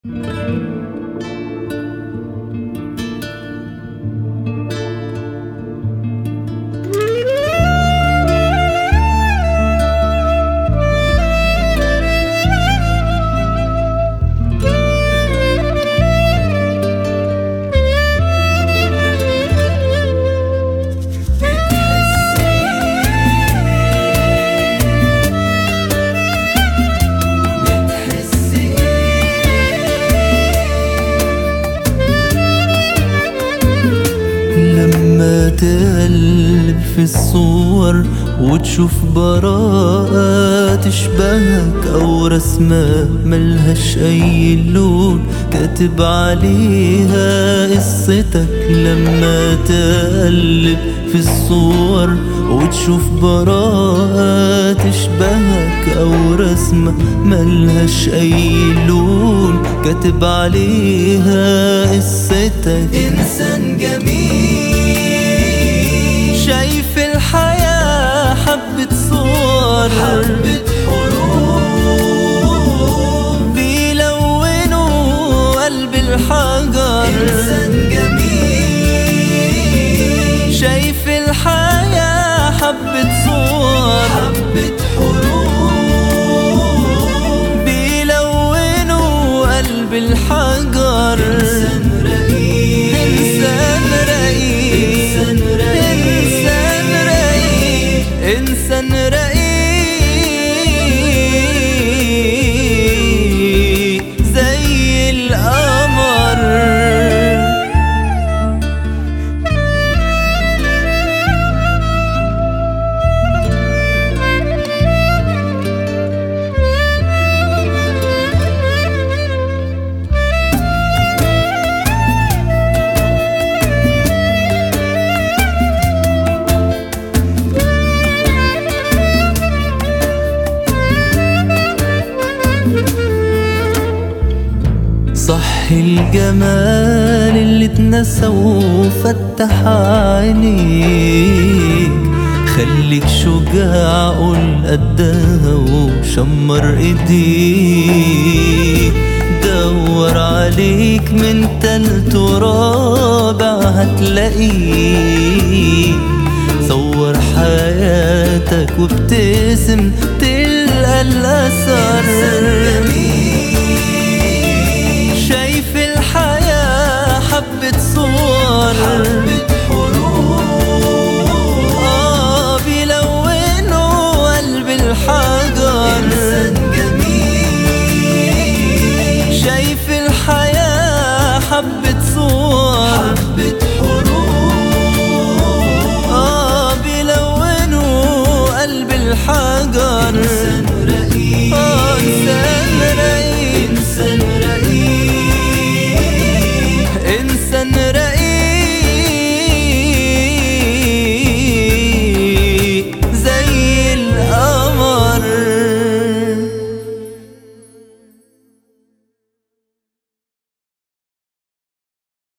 لما تقلب في الصور وتشوف براءة تشبهك أو رسمة ملهاش أي لون كاتب عليها قصتك لما تقلب في الصور وتشوف براءة تشبهك أو رسمة ملهاش أي لون كاتب عليها قصتك إنسان جميل شايف الحياة حبة صور حبة حروف بيلونوا قلب الحجر إنسان جميل شايف الحياة حبة صور حبة حروف بيلونوا قلب الحجر إنسان رقيق إنسان رقيق إنسان رقيق إنسان رقيق زي القمر صح الجمال اللي اتنسى وفتح عينيك خليك شجاع قول قدها وشمر ايديك دور عليك من تالت ورابع هتلاقيك صور حياتك وابتسم تلقى الأثر